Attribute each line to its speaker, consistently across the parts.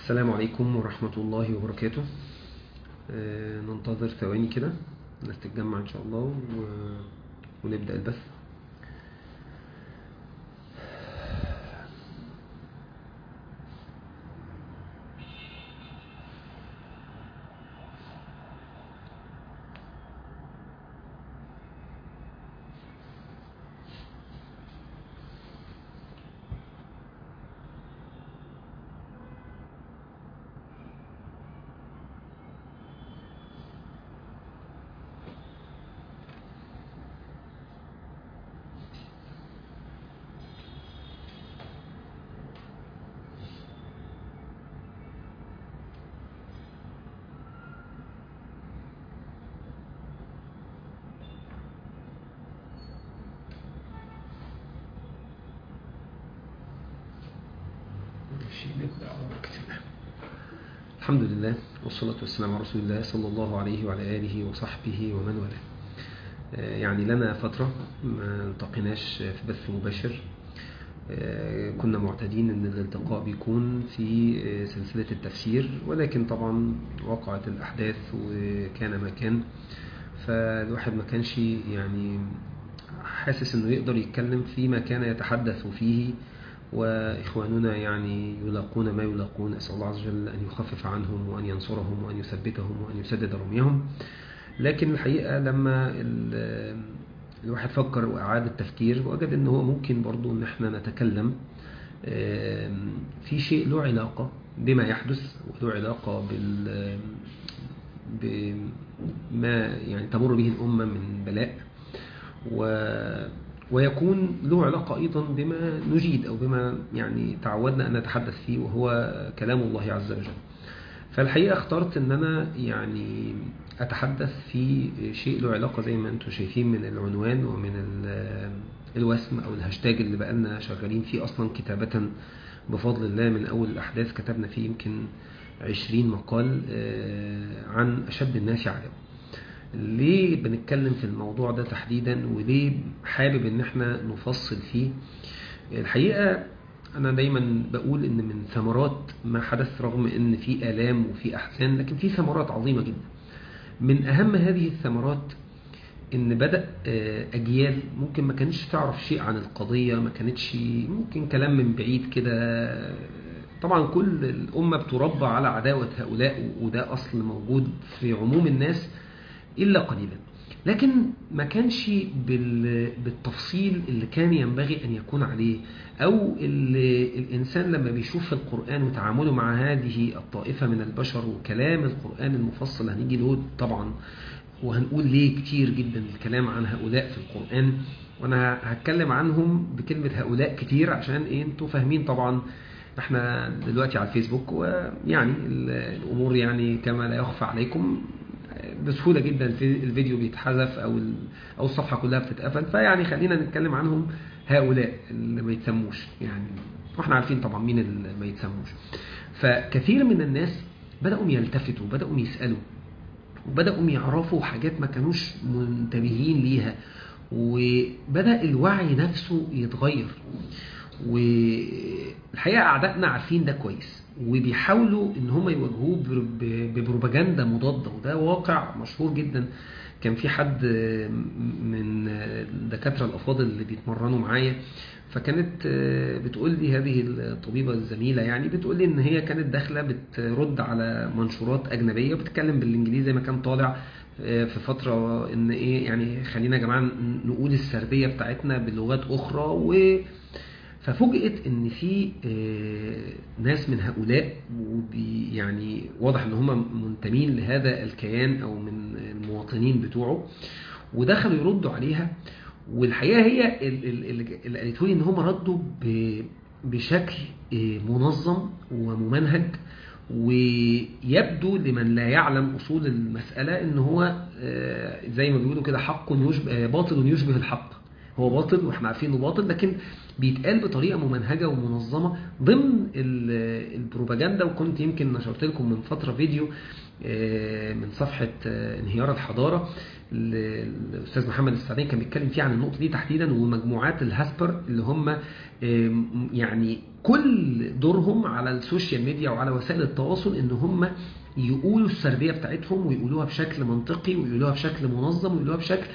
Speaker 1: السلام عليكم ورحمة الله وبركاته آه، ننتظر ثواني كده الناس تتجمع إن شاء الله و... ونبدأ البث ماشي، نبدأ على بركة الله. الحمد لله والصلاة والسلام على رسول الله صلى الله عليه وعلى آله وصحبه ومن والاه آه، يعني لنا فترة ما التقيناش في بث مباشر آه، كنا معتادين ان الالتقاء بيكون في آه، سلسلة التفسير ولكن طبعا وقعت الأحداث وكان ما كان فالواحد ما كانش يعني حاسس انه يقدر يتكلم فيما كان يتحدث فيه وإخواننا يعني يلاقون ما يلاقون أسأل الله عز وجل أن يخفف عنهم وأن ينصرهم وأن يثبتهم وأن يسدد رميهم لكن الحقيقة لما ال- الواحد فكر وأعاد التفكير وجد أن هو ممكن برضو أن احنا نتكلم آم، في شيء له علاقة بما يحدث وله علاقة بال بما يعني تمر به الأمة من بلاء و ويكون له علاقة أيضا بما نجيد أو بما يعني تعودنا أن نتحدث فيه وهو كلام الله عز وجل فالحقيقة اخترت أن أنا يعني أتحدث في شيء له علاقة زي ما أنتم شايفين من العنوان ومن ال- الوسم أو الهاشتاج اللي بقالنا شغالين فيه أصلا كتابة بفضل الله من أول الأحداث كتبنا فيه يمكن 20 مقال آه، عن أشد الناس عداوة ليه بنتكلم في الموضوع ده تحديدا وليه حابب ان احنا نفصل فيه الحقيقة انا دايما بقول ان من ثمرات ما حدث رغم ان في آلام وفي احزان لكن في ثمرات عظيمة جدا من اهم هذه الثمرات ان بدأ آه، اجيال ممكن ما كانتش تعرف شيء عن القضية ما كانتش ممكن كلام من بعيد كده طبعا كل الامة بتربى على عداوة هؤلاء وده اصل موجود في عموم الناس إلا قليلا لكن ما كانش بال- بالتفصيل اللي كان ينبغي أن يكون عليه أو اللي الإنسان لما بيشوف في القرآن وتعامله مع هذه الطائفة من البشر وكلام القرآن المفصل هنيجي له طبعا وهنقول ليه كتير جدا الكلام عن هؤلاء في القرآن وأنا هتكلم عنهم بكلمة هؤلاء كتير عشان إيه أنتوا فاهمين طبعا احنا دلوقتي على الفيسبوك ويعني ال- الأمور يعني كما لا يخفى عليكم بسهولة جدا في الفيديو بيتحذف او ال- او الصفحة كلها بتتقفل فيعني خلينا نتكلم عنهم هؤلاء اللي ما يتسموش يعني واحنا عارفين طبعا مين اللي ما يتسموش فكثير من الناس بدأوا يلتفتوا بدأوا يسألوا وبدأوا يعرفوا حاجات ما كانوش منتبهين ليها وبدأ الوعي نفسه يتغير والحقيقة أعدائنا عارفين ده كويس وبيحاولوا ان هم يواجهوه بر- ب- ببروباجندا مضادة وده واقع مشهور جدا كان في حد من الدكاترة الأفاضل اللي بيتمرنوا معايا فكانت بتقول لي هذه الطبيبة الزميلة يعني بتقول لي ان هي كانت داخلة بترد على منشورات أجنبية وبتتكلم بالإنجليزي زي ما كان طالع في فترة ان ايه يعني خلينا يا جماعة نقول السردية بتاعتنا بلغات أخرى و ففوجئت ان في آه، ناس من هؤلاء وبي يعني واضح ان هم منتمين لهذا الكيان او من المواطنين بتوعه ودخلوا يردوا عليها والحقيقه هي ال- ال- ال- اللي قالته لي ان هم ردوا ب- بشكل آه، منظم وممنهج ويبدو لمن لا يعلم اصول المساله ان هو آه، زي ما بيقولوا كده حق يشبه آه، باطل يشبه الحق هو باطل واحنا عارفين انه باطل لكن بيتقال بطريقه ممنهجه ومنظمه ضمن ال- البروباجندا وكنت يمكن نشرت لكم من فتره فيديو آه، من صفحه آه، انهيار الحضاره ال- الاستاذ محمد السعداني كان بيتكلم فيه عن النقطه دي تحديدا ومجموعات الهاسبر اللي هم آم، يعني كل دورهم على السوشيال ميديا وعلى وسائل التواصل ان هم يقولوا السرديه بتاعتهم ويقولوها بشكل منطقي ويقولوها بشكل منظم ويقولوها بشكل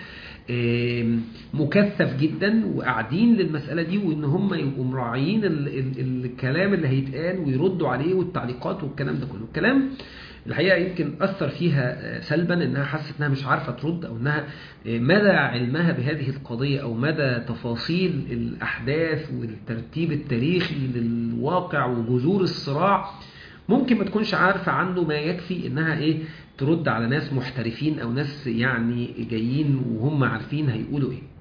Speaker 1: آم، مكثف جدا وقاعدين للمساله دي وان هم يبقوا مراعيين ال- ال- الكلام اللي هيتقال ويردوا عليه والتعليقات والكلام ده كله الكلام الحقيقه يمكن اثر فيها سلبا انها حست انها مش عارفه ترد او انها مدى علمها بهذه القضيه او مدى تفاصيل الاحداث والترتيب التاريخي للواقع وجذور الصراع ممكن ما تكونش عارفه عنه ما يكفي انها ايه ترد على ناس محترفين او ناس يعني جايين وهم عارفين هيقولوا ايه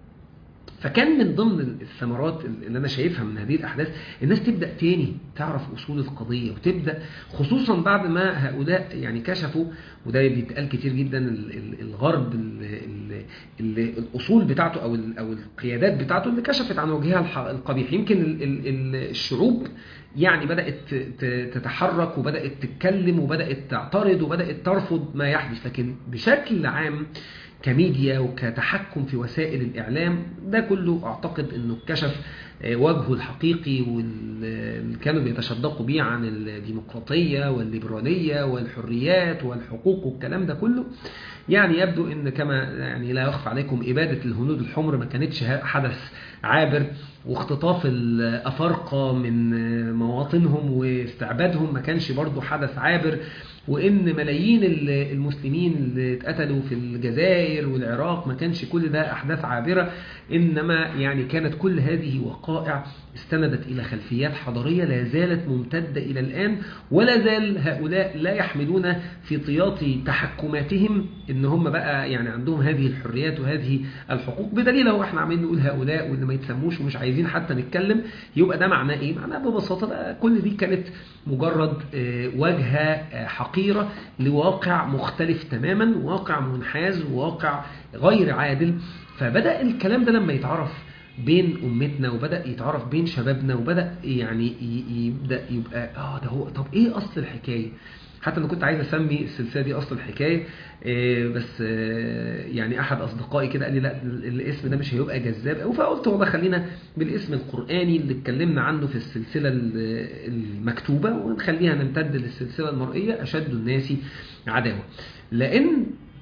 Speaker 1: فكان من ضمن الثمرات اللي انا شايفها من هذه الاحداث الناس تبدا تاني تعرف اصول القضيه وتبدا خصوصا بعد ما هؤلاء يعني كشفوا وده بيتقال كتير جدا ال- ال- الغرب ال- ال- ال- الاصول بتاعته او ال- او القيادات بتاعته اللي كشفت عن وجهها الح- القبيح يمكن ال- ال- ال- الشعوب يعني بدات ت- ت- تتحرك وبدات تتكلم وبدات تعترض وبدات ترفض ما يحدث لكن بشكل عام كميديا وكتحكم في وسائل الإعلام ده كله أعتقد أنه اكتشف آه، وجهه الحقيقي واللي كانوا بيتشدقوا بيه عن الديمقراطية والليبرالية والحريات والحقوق والكلام ده كله يعني يبدو ان كما يعني لا يخفى عليكم اباده الهنود الحمر ما كانتش حدث عابر واختطاف الافارقه من مواطنهم واستعبادهم ما كانش برضه حدث عابر وان ملايين المسلمين اللي اتقتلوا في الجزائر والعراق ما كانش كل ده احداث عابره انما يعني كانت كل هذه وقائع استندت الى خلفيات حضاريه لا زالت ممتده الى الان ولا زال هؤلاء لا يحملون في طياط تحكماتهم ان هم بقى يعني عندهم هذه الحريات وهذه الحقوق بدليل هو احنا عمالين نقول هؤلاء واللي ما يتسموش ومش عايزين حتى نتكلم يبقى ده معناه ايه؟ معناه ببساطه بقى كل دي كانت مجرد آه، واجهه آه، حقيره لواقع مختلف تماما واقع منحاز وواقع غير عادل فبدا الكلام ده لما يتعرف بين امتنا وبدا يتعرف بين شبابنا وبدا يعني ي- يبدا يبقى اه ده هو طب ايه اصل الحكايه حتى انا كنت عايز اسمي السلسله دي اصل الحكايه آه، بس آه، يعني احد اصدقائي كده قال لي لا ال- الاسم ده مش هيبقى جذاب قوي فقلت والله خلينا بالاسم القراني اللي اتكلمنا عنه في السلسله ال- المكتوبه ونخليها نمتد للسلسله المرئيه اشد الناس عداوه لان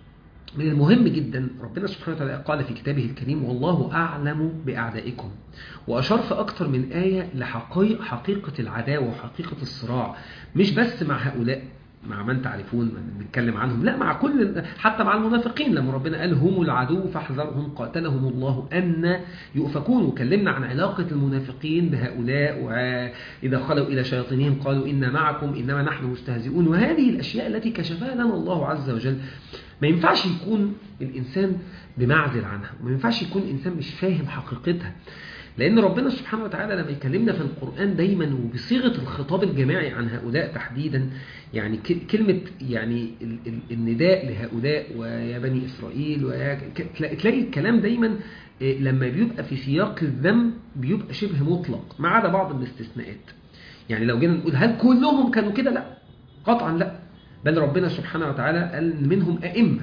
Speaker 1: من المهم جدا ربنا سبحانه وتعالى قال في كتابه الكريم والله أعلم بأعدائكم وأشار في أكثر من آية لحقيقة حقيقة العداوة وحقيقة الصراع مش بس مع هؤلاء مع من تعرفون من بنتكلم عنهم لا مع كل حتى مع المنافقين لما ربنا قال هم العدو فاحذرهم قاتلهم الله أن يؤفكون وكلمنا عن علاقة المنافقين بهؤلاء وإذا خلوا إلى شياطينهم قالوا إنا معكم إنما نحن مستهزئون وهذه الأشياء التي كشفها لنا الله عز وجل ما ينفعش يكون الإنسان بمعزل عنها وما ينفعش يكون الإنسان مش فاهم حقيقتها لأن ربنا سبحانه وتعالى لما يكلمنا في القرآن دايما وبصيغة الخطاب الجماعي عن هؤلاء تحديدا يعني ك- كلمة يعني ال- ال- النداء لهؤلاء ويا بني إسرائيل ويا ك- تلاقي تلاقي الكلام دايما إيه، لما بيبقى في سياق الذم بيبقى شبه مطلق ما عدا بعض الاستثناءات يعني لو جينا نقول هل كلهم كانوا كده لا قطعا لا بل ربنا سبحانه وتعالى قال إن منهم أئمة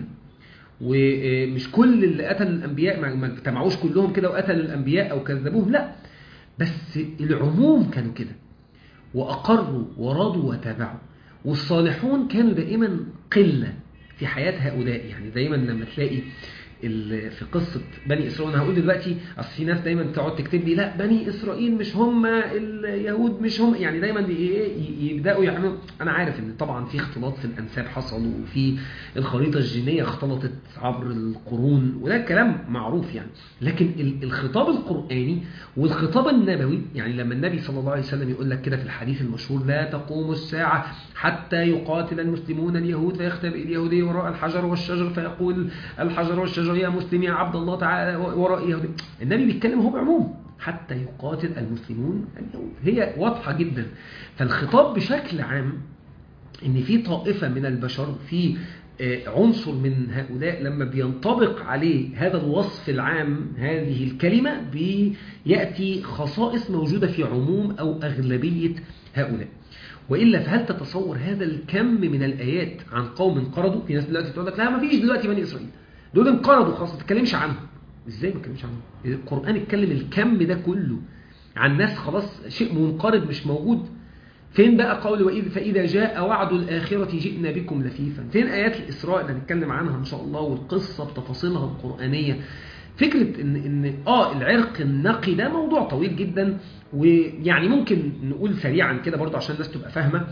Speaker 1: ومش كل اللي قتل الأنبياء ما- ما اجتمعوش كلهم كده وقتلوا الأنبياء أو كذبوهم لا بس العموم كانوا كده وأقروا ورضوا وتابعوا والصالحون كانوا دائما قلة في حياة هؤلاء يعني دايما لما تلاقي ال- في قصة بني إسرائيل أنا هقول دلوقتي أصل في ناس دايما تقعد تكتب لي لا بني إسرائيل مش هم اليهود مش هم يعني دايما ي- ي- يبدأوا يعملوا أنا عارف إن طبعا في اختلاط في الأنساب حصل وفي الخريطة الجينية اختلطت عبر القرون وده كلام معروف يعني لكن ال- الخطاب القرآني والخطاب النبوي يعني لما النبي صلى الله عليه وسلم يقول لك كده في الحديث المشهور لا تقوم الساعة حتى يقاتل المسلمون اليهود فيختبئ اليهودي وراء الحجر والشجر فيقول الحجر والشجر يا مسلم يا عبد الله تعالى وراء يهودي النبي بيتكلم هو بعموم حتى يقاتل المسلمون اليهود هي واضحة جدا فالخطاب بشكل عام ان في طائفة من البشر في عنصر من هؤلاء لما بينطبق عليه هذا الوصف العام هذه الكلمة بيأتي خصائص موجودة في عموم أو أغلبية هؤلاء وإلا فهل تتصور هذا الكم من الآيات عن قوم انقرضوا في ناس دلوقتي تقول لك لا ما فيش دلوقتي بني إسرائيل دول انقرضوا خلاص ما تتكلمش عنهم ازاي ما تتكلمش عنهم القرآن اتكلم الكم ده كله عن ناس خلاص شيء منقرض مش موجود فين بقى قول وإذ فإذا جاء وعد الآخرة جئنا بكم لفيفا فين آيات الإسراء اللي هنتكلم عنها إن شاء الله والقصة بتفاصيلها القرآنية فكرة إن, إن آه العرق النقي ده موضوع طويل جدا ويعني ممكن نقول سريعا كده برضه عشان الناس تبقى فاهمة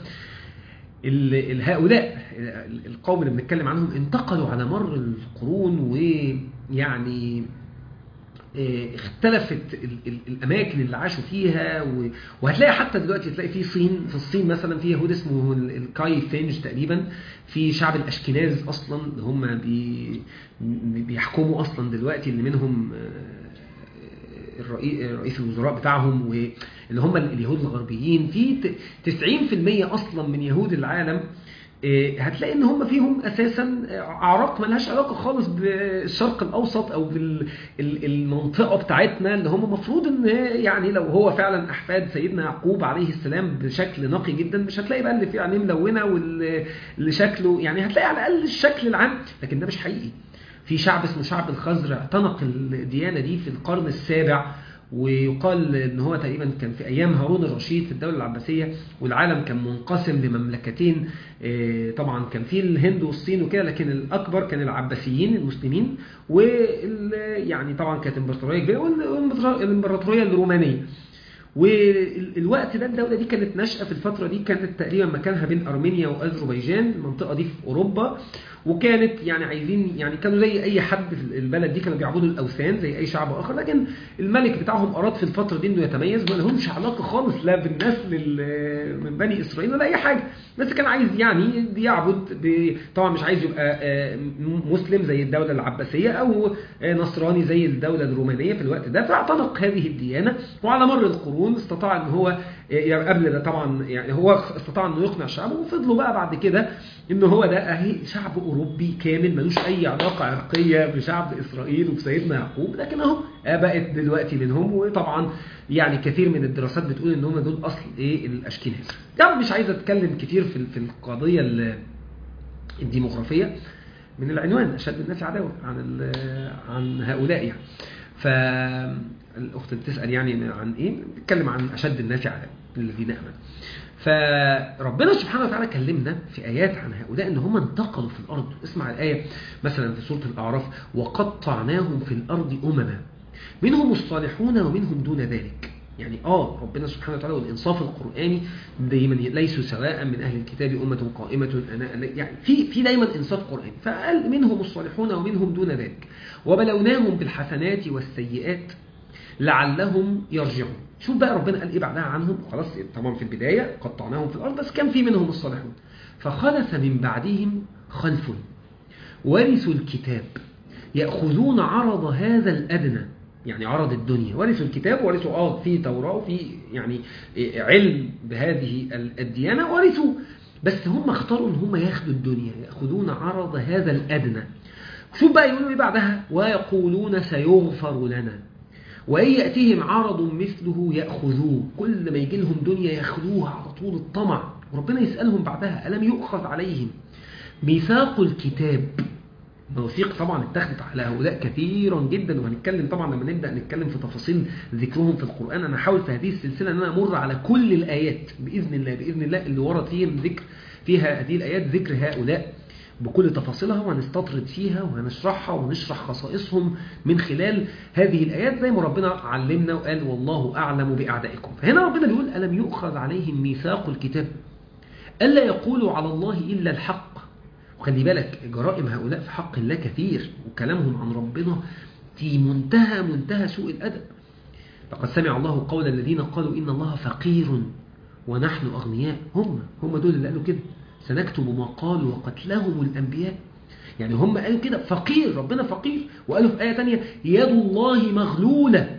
Speaker 1: هؤلاء القوم اللي بنتكلم عنهم انتقلوا على مر القرون ويعني اختلفت الاماكن اللي عاشوا فيها وهتلاقي حتى دلوقتي تلاقي في صين في الصين مثلا في يهود اسمه الكاي فينج تقريبا في شعب الاشكناز اصلا اللي هم بي بيحكموا اصلا دلوقتي اللي منهم رئيس الوزراء بتاعهم واللي هم اليهود الغربيين في 90% اصلا من يهود العالم هتلاقي ان هم فيهم اساسا اعراق ملهاش علاقه خالص بالشرق الاوسط او بالمنطقه بتاعتنا اللي هم المفروض ان يعني لو هو فعلا احفاد سيدنا يعقوب عليه السلام بشكل نقي جدا مش هتلاقي بقى اللي فيه عينيه ملونه واللي شكله يعني هتلاقي على الاقل الشكل العام لكن ده مش حقيقي في شعب اسمه شعب الخزرع اعتنق الديانه دي في القرن السابع ويقال ان هو تقريبا كان في ايام هارون الرشيد في الدوله العباسيه والعالم كان منقسم لمملكتين طبعا كان في الهند والصين وكده لكن الاكبر كان العباسيين المسلمين وال يعني طبعا كانت امبراطوريه كبيره والامبراطوريه الرومانيه والوقت ده الدولة دي كانت ناشئة في الفترة دي كانت تقريبا مكانها بين أرمينيا وأذربيجان المنطقة دي في أوروبا وكانت يعني عايزين يعني كانوا زي أي حد في البلد دي كانوا بيعبدوا الأوثان زي أي شعب آخر لكن الملك بتاعهم أراد في الفترة دي إنه يتميز ما لهمش علاقة خالص لا بالنسل من بني إسرائيل ولا أي حاجة بس كان عايز يعني يعبد طبعا مش عايز يبقى مسلم زي الدولة العباسية أو نصراني زي الدولة الرومانية في الوقت ده فاعتنق هذه الديانة وعلى مر القرون القرون استطاع ان هو يعني قبل ده طبعا يعني هو استطاع انه يقنع شعبه وفضلوا بقى بعد كده ان هو ده اهي شعب اوروبي كامل ملوش اي علاقه عرقيه بشعب اسرائيل وبسيدنا يعقوب لكن اهو بقت دلوقتي منهم وطبعا يعني كثير من الدراسات بتقول ان هم دول اصل ايه الاشكناز طبعا مش عايز اتكلم كتير في في القضيه الديموغرافيه من العنوان اشد الناس عداوه عن عن هؤلاء يعني فالأخت بتسأل يعني عن إيه؟ بتتكلم عن أشد الناس عذابا الذين آمنوا. فربنا سبحانه وتعالى كلمنا في آيات عن هؤلاء إن هم انتقلوا في الأرض، اسمع الآية مثلا في سورة الأعراف وقطعناهم في الأرض أمما منهم الصالحون ومنهم دون ذلك. يعني اه ربنا سبحانه وتعالى والانصاف القراني دايما ليسوا سواء من اهل الكتاب امه قائمه انا يعني في في دايما انصاف قراني فقال منهم الصالحون ومنهم دون ذلك وبلوناهم بالحسنات والسيئات لعلهم يرجعون شوف بقى ربنا قال ايه بعدها عنهم خلاص طبعا في البدايه قطعناهم في الارض بس كان في منهم الصالحون فخلف من بعدهم خلف ورثوا الكتاب ياخذون عرض هذا الادنى يعني عرض الدنيا ورثوا الكتاب ورثوا اه في توراة وفي يعني علم بهذه الديانة ورثوا بس هم اختاروا ان هم ياخدوا الدنيا ياخذون عرض هذا الادنى شوف بقى يقولوا ايه بعدها ويقولون سيغفر لنا وإن يأتيهم عرض مثله يأخذوه كل ما يجي لهم دنيا ياخذوها على طول الطمع وربنا يسألهم بعدها ألم يؤخذ عليهم ميثاق الكتاب مواثيق طبعا اتخذت على هؤلاء كثيرا جدا وهنتكلم طبعا لما نبدا نتكلم في تفاصيل ذكرهم في القران انا هحاول في هذه السلسله ان انا امر على كل الايات باذن الله باذن الله اللي ورد فيهم ذكر فيها هذه الايات ذكر هؤلاء بكل تفاصيلها وهنستطرد فيها وهنشرحها ونشرح خصائصهم من خلال هذه الآيات زي ما ربنا علمنا وقال والله أعلم بأعدائكم فهنا ربنا بيقول ألم يؤخذ عليهم ميثاق الكتاب ألا يقولوا على الله إلا الحق وخلي بالك جرائم هؤلاء في حق الله كثير وكلامهم عن ربنا في منتهى منتهى سوء الأدب لقد سمع الله قول الذين قالوا إن الله فقير ونحن أغنياء هم هم دول اللي قالوا كده سنكتب ما قالوا وقتلهم الأنبياء يعني هم قالوا كده فقير ربنا فقير وقالوا في آية تانية يد الله مغلولة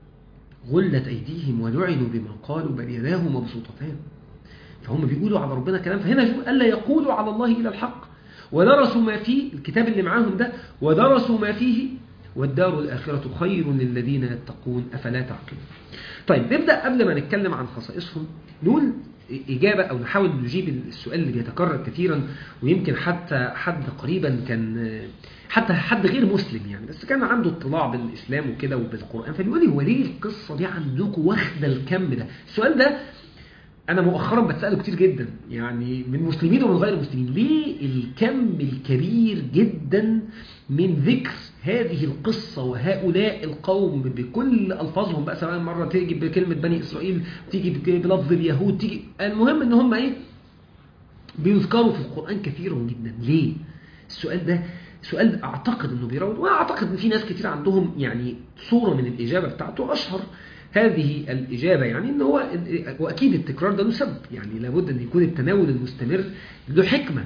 Speaker 1: غلت أيديهم ولعنوا بما قالوا بل يداه مبسوطتان فهم بيقولوا على ربنا كلام فهنا ألا يقولوا على الله إلا الحق ودرسوا ما فيه الكتاب اللي معاهم ده ودرسوا ما فيه والدار الآخرة خير للذين يتقون أفلا تعقلون طيب نبدأ قبل ما نتكلم عن خصائصهم نقول إجابة أو نحاول نجيب السؤال اللي بيتكرر كثيرا ويمكن حتى حد قريبا كان حتى حد غير مسلم يعني بس كان عنده اطلاع بالإسلام وكده وبالقرآن فبيقول لي هو ليه القصة دي عندكم واخدة الكم ده السؤال ده أنا مؤخرا بتسأله كتير جدا يعني من مسلمين ومن غير مسلمين ليه الكم الكبير جدا من ذكر هذه القصة وهؤلاء القوم بكل ألفاظهم بقى سواء مرة تيجي بكلمة بني إسرائيل تيجي بلفظ اليهود تيجي المهم إن هم إيه بيذكروا في القرآن كثيرا جدا ليه السؤال ده سؤال أعتقد أنه بيراود وأعتقد أن في ناس كتير عندهم يعني صورة من الإجابة بتاعته أشهر هذه الإجابة يعني أن هو وأكيد التكرار ده له سبب يعني لابد أن يكون التناول المستمر له حكمة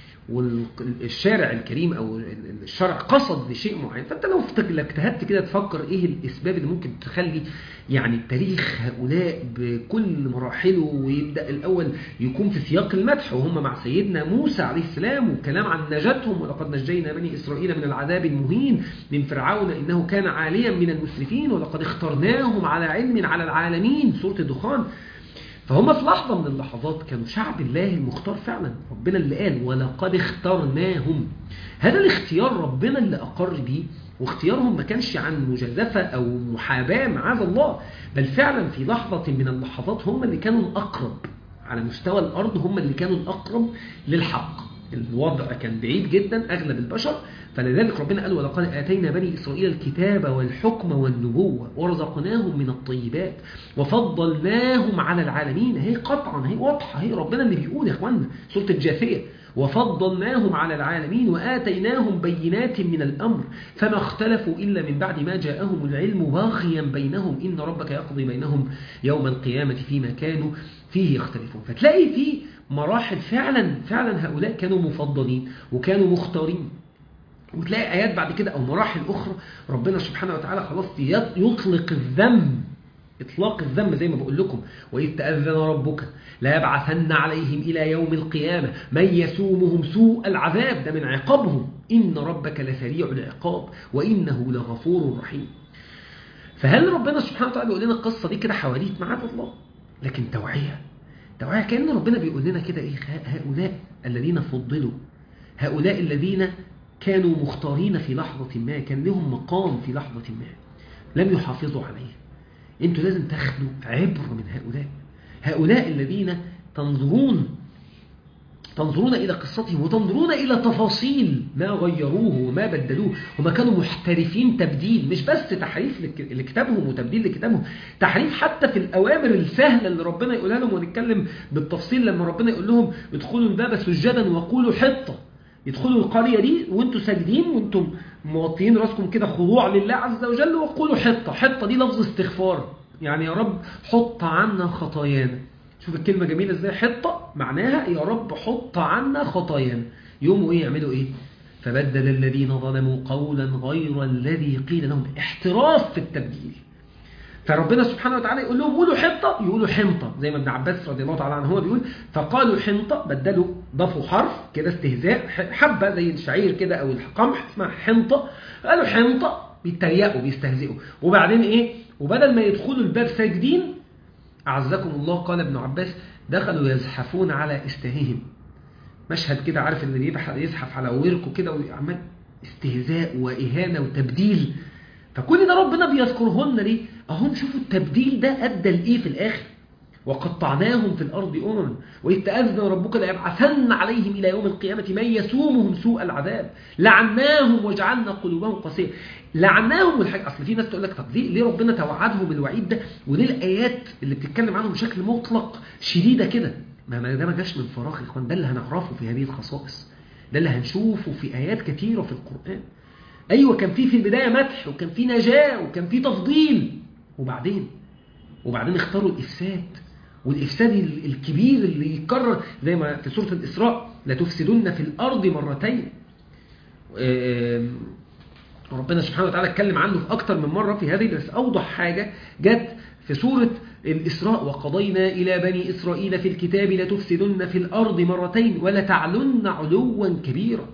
Speaker 1: والشارع الكريم او الشرع قصد لشيء معين فانت لو اجتهدت كده تفكر ايه الاسباب اللي ممكن تخلي يعني تاريخ هؤلاء بكل مراحله ويبدا الاول يكون في سياق المدح وهم مع سيدنا موسى عليه السلام والكلام عن نجاتهم ولقد نجينا بني اسرائيل من العذاب المهين من فرعون انه كان عاليا من المسرفين ولقد اخترناهم على علم على العالمين سوره الدخان فهم في لحظة من اللحظات كانوا شعب الله المختار فعلا ربنا اللي قال ولقد اخترناهم هذا الاختيار ربنا اللي أقر بيه واختيارهم ما كانش عن مجازفة أو محاباة معاذ الله بل فعلا في لحظة من اللحظات هم اللي كانوا الأقرب على مستوى الأرض هم اللي كانوا الأقرب للحق الوضع كان بعيد جدا أغلب البشر فلذلك ربنا قال ولقد آتينا بني إسرائيل الكتاب والحكم والنبوة ورزقناهم من الطيبات وفضلناهم على العالمين هي قطعا هي واضحة هي ربنا اللي بيقول يا إخوانا سورة الجاثية وفضلناهم على العالمين وآتيناهم بينات من الأمر فما اختلفوا إلا من بعد ما جاءهم العلم باغيا بينهم إن ربك يقضي بينهم يوم القيامة فيما كانوا فيه يختلفون فتلاقي في مراحل فعلا فعلا هؤلاء كانوا مفضلين وكانوا مختارين وتلاقي آيات بعد كده أو مراحل أخرى ربنا سبحانه وتعالى خلاص يطلق الذنب إطلاق الذنب زي ما بقول لكم وإذ تأذن ربك لا يبعثن عليهم إلى يوم القيامة من يسومهم سوء العذاب ده من عقابهم إن ربك لسريع العقاب وإنه لغفور رحيم فهل ربنا سبحانه وتعالى بيقول لنا القصة دي كده حواديت معاذ الله لكن توعية توعية كأن ربنا بيقول لنا كده إيه هؤلاء الذين فضلوا هؤلاء الذين كانوا مختارين في لحظة ما كان لهم مقام في لحظة ما لم يحافظوا عليه انتوا لازم تاخدوا عبر من هؤلاء هؤلاء الذين تنظرون تنظرون إلى قصتهم وتنظرون إلى تفاصيل ما غيروه وما بدلوه وما كانوا محترفين تبديل مش بس تحريف لكتابهم وتبديل لكتابهم تحريف حتى في الأوامر السهلة اللي ربنا يقولها لهم ونتكلم بالتفصيل لما ربنا يقول لهم ادخلوا الباب سجدا وقولوا حطة يدخلوا القرية دي وانتوا ساجدين وانتم موطيين راسكم كده خضوع لله عز وجل وقولوا حطة حطة دي لفظ استغفار يعني يا رب حط عنا خطايانا شوف الكلمة جميلة ازاي حطة معناها يا رب حط عنا خطايانا يوموا ايه يعملوا ايه فبدل الذين ظلموا قولا غير الذي قيل لهم احتراف في التبديل فربنا سبحانه وتعالى يقول لهم قولوا حنطة يقولوا حنطة زي ما ابن عباس رضي الله تعالى عنه هو بيقول فقالوا حنطة بدلوا ضافوا حرف كده استهزاء حبة زي الشعير كده أو القمح اسمها حنطة قالوا حنطة بيتريقوا بيستهزئوا وبعدين إيه وبدل ما يدخلوا الباب ساجدين أعزكم الله قال ابن عباس دخلوا يزحفون على استههم مشهد كده عارف اللي يزحف على وركه كده وعمال استهزاء وإهانة وتبديل فكل ده ربنا بيذكرهن ليه اهم شوفوا التبديل ده ادى لايه في الاخر وقطعناهم في الارض امما واذ تاذن ربك ليبعثن عليهم الى يوم القيامه من يسومهم سوء العذاب لعناهم وجعلنا قلوبهم قاسيه لعناهم والحاجه اصل في ناس تقول لك طب ليه ليه ربنا توعدهم بالوعيد ده وليه الايات اللي بتتكلم عنهم بشكل مطلق شديده كده ما ده ما جاش من فراغ يا اخوان ده اللي هنعرفه في هذه الخصائص ده اللي هنشوفه في ايات كثيره في القران ايوه كان في في البدايه مدح وكان في نجاه وكان في تفضيل وبعدين وبعدين اختاروا الافساد والافساد الكبير اللي يتكرر زي ما في سوره الاسراء لتفسدن في الارض مرتين ربنا سبحانه وتعالى اتكلم عنه في اكتر من مره في هذه بس اوضح حاجه جت في سوره الإسراء وقضينا إلى بني إسرائيل في الكتاب لتفسدن في الأرض مرتين ولتعلن علوا كبيرا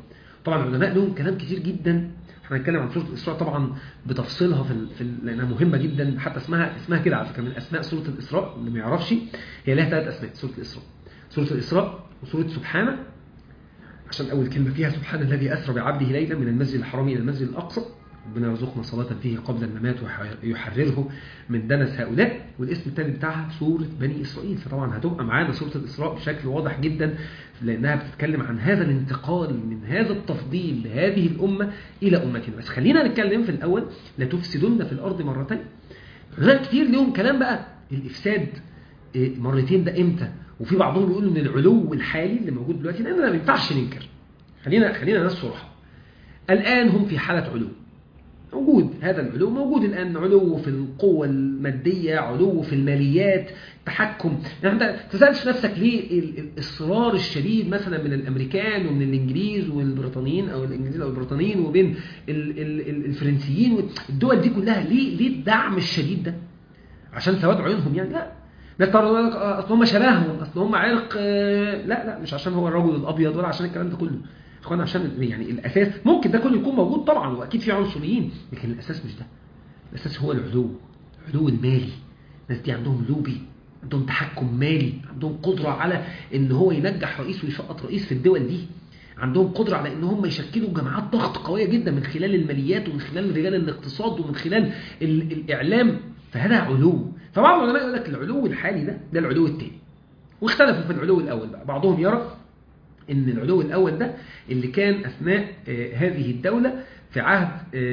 Speaker 1: طبعا العلماء لهم كلام كتير جدا احنا هنتكلم عن سوره الاسراء طبعا بتفصيلها في, ال... في ال... لانها مهمه جدا حتى اسمها اسمها كده على فكره من اسماء سوره الاسراء اللي ما يعرفش هي لها ثلاث اسماء سوره الاسراء سوره الاسراء وسوره سبحانه عشان اول كلمه فيها سبحان الذي اسرى بعبده ليلا من المسجد الحرام الى المسجد الاقصى ربنا يرزقنا صلاة فيه قبل الممات ويحرره من دنس هؤلاء والاسم الثاني بتاعها سورة بني إسرائيل فطبعا هتبقى معانا سورة الإسراء بشكل واضح جدا لأنها بتتكلم عن هذا الانتقال من هذا التفضيل لهذه الأمة إلى أمتنا بس خلينا نتكلم في الأول لا تفسدن في الأرض مرتين علماء كتير ليهم كلام بقى الإفساد مرتين ده إمتى وفي بعضهم يقولوا ان العلو الحالي اللي موجود دلوقتي لان ما ينفعش ننكر خلينا خلينا ناس صراحه الان هم في حاله علو موجود هذا العلو موجود الآن علو في القوة المادية علو في الماليات تحكم يعني أنت تسألش نفسك ليه الإصرار الشديد مثلا من الأمريكان ومن الإنجليز والبريطانيين أو الإنجليز أو البريطانيين وبين الفرنسيين الدول دي كلها ليه ليه الدعم الشديد ده عشان سواد عيونهم يعني لا ناس تقول لك اصل هم شبههم اصل هم عرق لا لا مش عشان هو الرجل الابيض ولا عشان الكلام ده كله اخوان عشان يعني الاساس ممكن ده كله يكون موجود طبعا واكيد في عنصريين لكن الاساس مش ده الاساس هو العلو العلو المالي الناس دي عندهم لوبي عندهم تحكم مالي عندهم قدرة على ان هو ينجح رئيس ويسقط رئيس في الدول دي عندهم قدرة على ان هم يشكلوا جماعات ضغط قوية جدا من خلال الماليات ومن خلال رجال الاقتصاد ومن خلال الاعلام فهذا علو فبعض العلماء يقول لك العلو الحالي ده ده العلو الثاني واختلفوا في العلو الاول بقى بعضهم يرى ان العلو الاول ده اللي كان اثناء هذه الدولة في عهد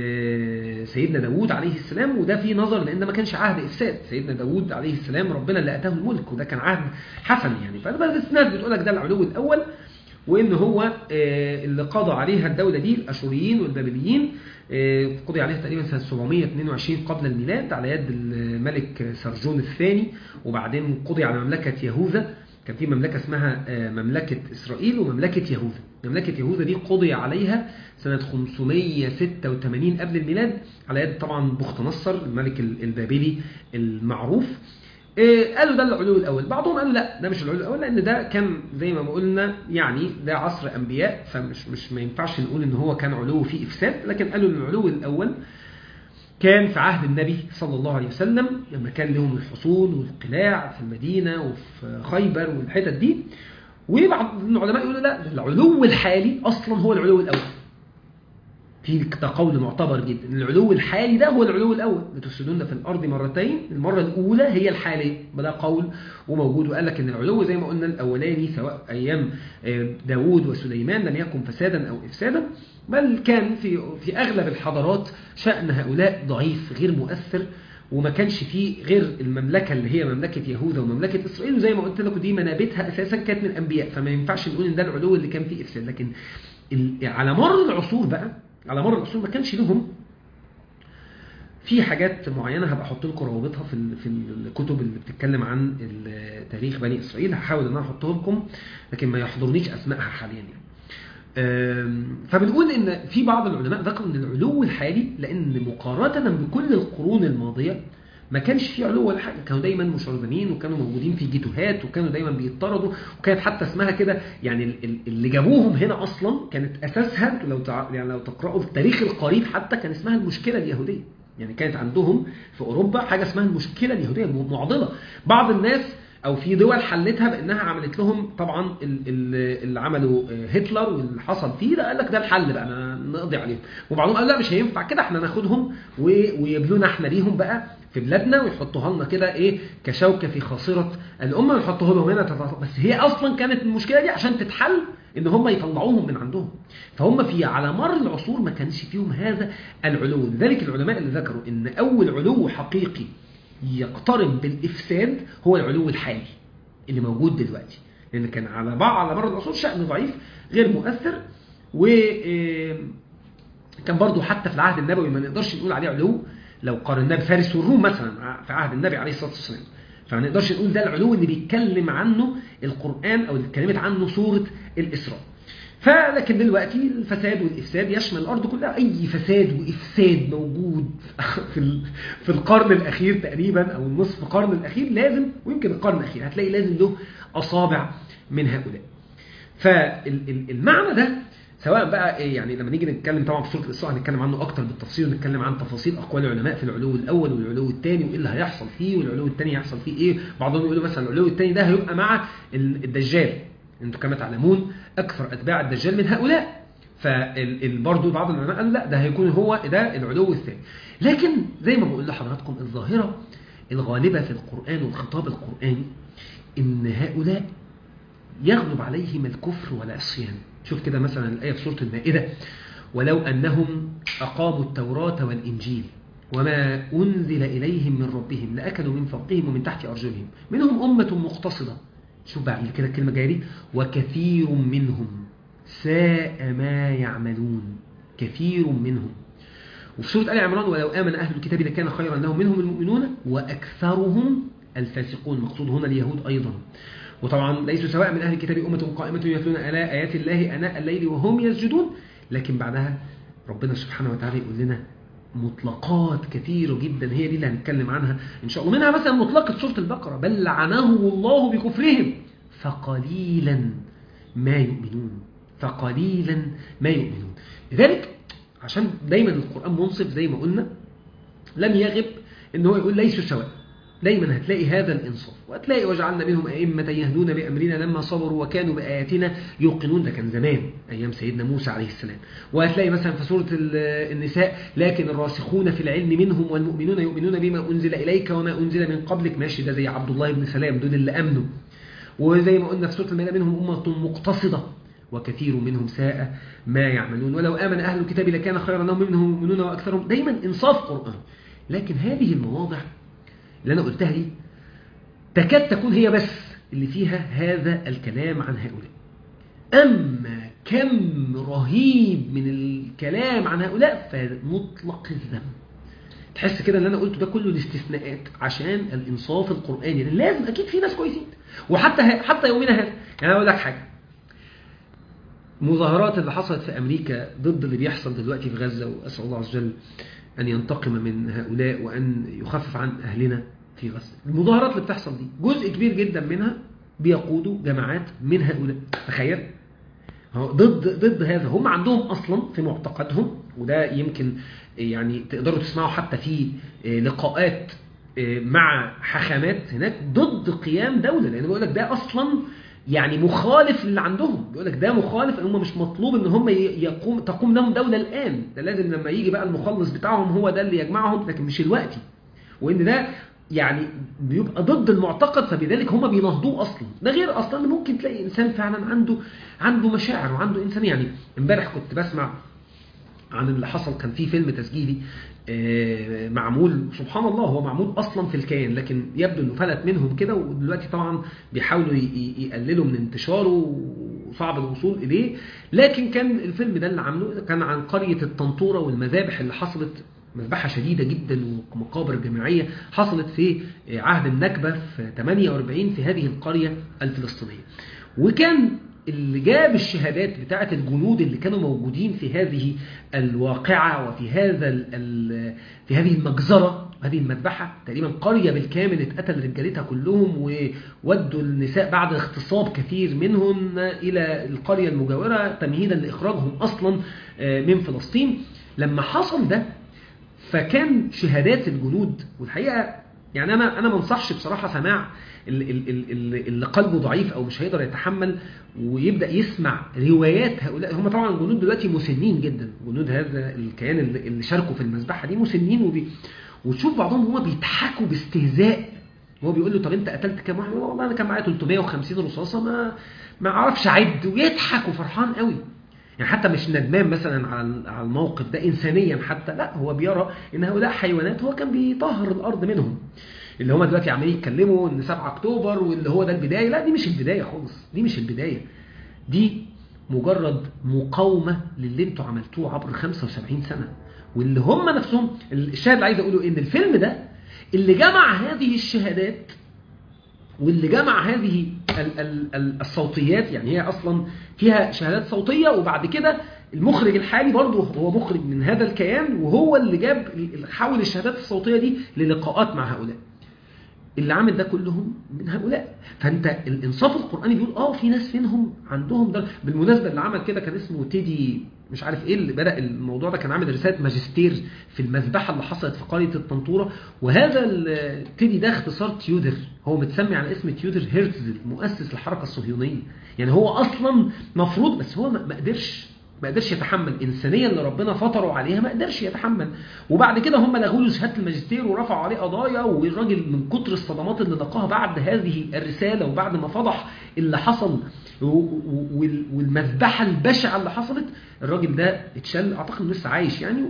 Speaker 1: سيدنا داود عليه السلام وده في نظر لان ما كانش عهد افساد سيدنا داود عليه السلام ربنا اللي اتاه الملك وده كان عهد حسن يعني فبس الناس بتقول لك ده العلو الاول وان هو اللي قضى عليها الدولة دي الاشوريين والبابليين قضي عليها تقريبا سنة 722 قبل الميلاد على يد الملك سرجون الثاني وبعدين قضي على مملكة يهوذا كان في مملكة اسمها مملكة إسرائيل ومملكة يهوذا مملكة يهوذا دي قضي عليها سنة 586 قبل الميلاد على يد طبعا بخت نصر الملك البابلي المعروف قالوا ده العلو الأول بعضهم قالوا لا ده مش العلو الأول لأن ده كان زي ما قلنا يعني ده عصر أنبياء فمش مش ما ينفعش نقول إن هو كان علو فيه إفساد لكن قالوا إن العلو الأول كان في عهد النبي صلى الله عليه وسلم لما كان لهم الحصون والقلاع في المدينة وفي خيبر والحتت دي وبعض العلماء يقولوا لا العلو الحالي أصلا هو العلو الأول في قول معتبر جدا العلو الحالي ده هو العلو الأول لتفسدون في الأرض مرتين المرة الأولى هي الحالية ده قول وموجود وقال لك ان العلو زي ما قلنا الأولاني سواء أيام داوود وسليمان لم يكن فسادا أو إفسادا بل كان في في أغلب الحضارات شأن هؤلاء ضعيف غير مؤثر وما كانش فيه غير المملكة اللي هي مملكة يهوذا ومملكة إسرائيل وزي ما قلت لكم دي منابتها أساسا كانت من أنبياء فما ينفعش نقول إن ده العلو اللي كان فيه إفساد لكن على مر العصور بقى على مر العصور ما كانش لهم في حاجات معينة هبقى احط لكم روابطها في في الكتب اللي بتتكلم عن تاريخ بني إسرائيل هحاول ان انا احطها لكم لكن ما يحضرنيش اسمائها حاليا يعني. فبنقول ان في بعض العلماء ذكروا ان العلو الحالي لان مقارنة بكل القرون الماضية ما كانش في علو ولا حاجه كانوا دايما مشردين وكانوا موجودين في جيتوهات وكانوا دايما بيطردوا وكانت حتى اسمها كده يعني اللي جابوهم هنا اصلا كانت اساسها لو يعني لو تقراوا التاريخ القريب حتى كان اسمها المشكله اليهوديه يعني كانت عندهم في اوروبا حاجه اسمها المشكله اليهوديه معضله بعض الناس او في دول حلتها بانها عملت لهم طبعا اللي عملوا هتلر واللي حصل فيه ده قال لك ده الحل بقى نقضي عليهم وبعضهم قال لا مش هينفع كده احنا ناخدهم ويبلونا احنا ليهم بقى في بلادنا ويحطوها لنا كده ايه كشوكه في خاصره الامه ويحطوها لهم هنا بس هي اصلا كانت المشكله دي عشان تتحل ان هم يطلعوهم من عندهم فهم في على مر العصور ما كانش فيهم هذا العلو لذلك العلماء اللي ذكروا ان اول علو حقيقي يقترب بالافساد هو العلو الحالي اللي موجود دلوقتي لان كان على بعض على مر العصور شأن ضعيف غير مؤثر و كان برضو حتى في العهد النبوي ما نقدرش نقول عليه علو لو قارناه بفارس والروم مثلا في عهد النبي عليه الصلاه والسلام فما نقدرش نقول ده العلو اللي بيتكلم عنه القرآن أو اللي اتكلمت عنه سورة الإسراء فلكن دلوقتي الفساد والإفساد يشمل الأرض كلها أي فساد وإفساد موجود في في القرن الأخير تقريبا أو النصف قرن الأخير لازم ويمكن القرن الأخير هتلاقي لازم له أصابع من هؤلاء فالمعنى ده سواء بقى إيه يعني لما نيجي نتكلم طبعا في سوره الاسراء هنتكلم عنه اكتر بالتفصيل ونتكلم عن تفاصيل اقوال العلماء في العلو الاول والعلو الثاني وايه اللي هيحصل فيه والعلو الثاني هيحصل فيه ايه بعضهم يقولوا مثلا العلو الثاني ده هيبقى مع الدجال انتم كما تعلمون اكثر اتباع الدجال من هؤلاء فبرضه بعض العلماء قالوا لا ده هيكون هو ده العلو الثاني لكن زي ما بقول لحضراتكم الظاهره الغالبه في القران والخطاب القراني ان هؤلاء يغلب عليهم الكفر والعصيان شوف كده مثلا الآية في سورة المائدة ولو أنهم أقاموا التوراة والإنجيل وما أنزل إليهم من ربهم لأكلوا من فوقهم ومن تحت أرجلهم منهم أمة مقتصدة شوف بقى كده الكلمة جاية دي وكثير منهم ساء ما يعملون كثير منهم وفي سورة آل عمران ولو آمن أهل الكتاب لكان خيرا لهم منهم المؤمنون وأكثرهم الفاسقون المقصود هنا اليهود أيضا وطبعا ليسوا سواء من أهل الكتاب أمة قائمة يتلون آلاء آيات الله أناء الليل وهم يسجدون لكن بعدها ربنا سبحانه وتعالى يقول لنا مطلقات كثيرة جدا هي دي اللي هنتكلم عنها إن شاء الله منها مثلا مطلقة سورة البقرة بل لعنهم الله بكفرهم فقليلا ما يؤمنون فقليلا ما يؤمنون لذلك عشان دايما القرآن منصف زي ما قلنا لم يغب ان هو يقول ليسوا سواء دايما هتلاقي هذا الإنصاف وهتلاقي وجعلنا منهم أئمة يهدون بأمرنا لما صبروا وكانوا بآياتنا يوقنون ده كان زمان أيام سيدنا موسى عليه السلام وهتلاقي مثلا في سورة النساء لكن الراسخون في العلم منهم والمؤمنون يؤمنون بما أنزل إليك وما أنزل من قبلك ماشي ده زي عبد الله بن سلام دول اللي أمنوا وزي ما قلنا في سورة المائدة منهم أمة مقتصدة وكثير منهم ساء ما يعملون ولو آمن أهل الكتاب لكان خيرا لهم منهم المؤمنون وأكثرهم دايما إنصاف قرآن لكن هذه المواضع اللي أنا قلتها دي تكاد تكون هي بس اللي فيها هذا الكلام عن هؤلاء أما كم رهيب من الكلام عن هؤلاء فمطلق الذنب تحس كده اللي أنا قلته ده كله الاستثناءات عشان الإنصاف القرآني لأن لازم أكيد في ناس كويسين وحتى حتى يومنا هذا يعني أقول لك حاجة المظاهرات اللي حصلت في أمريكا ضد اللي بيحصل دلوقتي في غزة وأسأل الله عز وجل أن ينتقم من هؤلاء وأن يخفف عن أهلنا في غزة المظاهرات اللي بتحصل دي جزء كبير جدا منها بيقودوا جماعات من هؤلاء تخيل ضد ضد هذا هم عندهم أصلا في معتقدهم وده يمكن يعني تقدروا تسمعوا حتى في لقاءات مع حاخامات هناك ضد قيام دولة لأن بيقول لك ده أصلا يعني مخالف اللي عندهم بيقول لك ده مخالف ان هم مش مطلوب ان هم يقوم تقوم لهم دولة الآن ده لازم لما يجي بقى المخلص بتاعهم هو ده اللي يجمعهم لكن مش الوقتي وان ده يعني بيبقى ضد المعتقد فبذلك هم بينهضوه اصلا ده غير اصلا ممكن تلاقي انسان فعلا عنده عنده مشاعر وعنده انسان يعني امبارح كنت بسمع عن اللي حصل كان في فيلم تسجيلي معمول سبحان الله هو معمول اصلا في الكيان لكن يبدو انه فلت منهم كده ودلوقتي طبعا بيحاولوا يقللوا من انتشاره وصعب الوصول اليه لكن كان الفيلم ده اللي عامله كان عن قريه الطنطوره والمذابح اللي حصلت مذبحة شديدة جدا ومقابر جماعية حصلت في عهد النكبة في 48 في هذه القرية الفلسطينية وكان اللي جاب الشهادات بتاعة الجنود اللي كانوا موجودين في هذه الواقعة وفي هذا في هذه المجزرة هذه المذبحة تقريبا قرية بالكامل اتقتل رجالتها كلهم وودوا النساء بعد اغتصاب كثير منهم إلى القرية المجاورة تمهيدا لإخراجهم أصلا من فلسطين لما حصل ده فكان شهادات الجنود والحقيقة يعني أنا أنا ما انصحش بصراحة سماع اللي قلبه ضعيف أو مش هيقدر يتحمل ويبدأ يسمع روايات هؤلاء هم طبعا الجنود دلوقتي مسنين جدا جنود هذا الكيان اللي شاركوا في المذبحة دي مسنين وبي وتشوف بعضهم هم بيضحكوا باستهزاء هو بيقول له طب انت قتلت كام واحد والله انا كان معايا 350 رصاصه ما ما اعرفش اعد ويضحك وفرحان قوي يعني حتى مش ندمان مثلا على الموقف ده انسانيا حتى لا هو بيرى ان هؤلاء حيوانات هو كان بيطهر الارض منهم اللي هم دلوقتي عمالين يتكلموا ان 7 اكتوبر واللي هو ده البدايه لا دي مش البدايه خالص دي مش البدايه دي مجرد مقاومه للي انتوا عملتوه عبر 75 سنه واللي هم نفسهم الشاهد اللي عايز اقوله ان الفيلم ده اللي جمع هذه الشهادات واللي جمع هذه الصوتيات يعني هي اصلا فيها شهادات صوتيه وبعد كده المخرج الحالي برضه هو مخرج من هذا الكيان وهو اللي جاب حول الشهادات الصوتيه دي للقاءات مع هؤلاء اللي عامل ده كلهم من هؤلاء فانت الانصاف القراني بيقول اه في ناس منهم عندهم ده بالمناسبه اللي عمل كده كان اسمه تيدي مش عارف ايه اللي بدا الموضوع ده كان عامل رساله ماجستير في المذبحه اللي حصلت في قريه الطنطوره وهذا ال- تيدي ده اختصار تيودر هو متسمي على اسم تيودر هيرتزل مؤسس الحركه الصهيونيه يعني هو اصلا مفروض بس هو ما ما قدرش ما قدرش يتحمل الانسانيه اللي ربنا فطره عليها ما قدرش يتحمل وبعد كده هم لغوا له شهاده الماجستير ورفعوا عليه قضايا والراجل من كتر الصدمات اللي لقاها بعد هذه الرساله وبعد ما فضح اللي حصل و- و- وال- والمذبحه البشعه اللي حصلت الراجل ده اتشل اعتقد انه لسه عايش يعني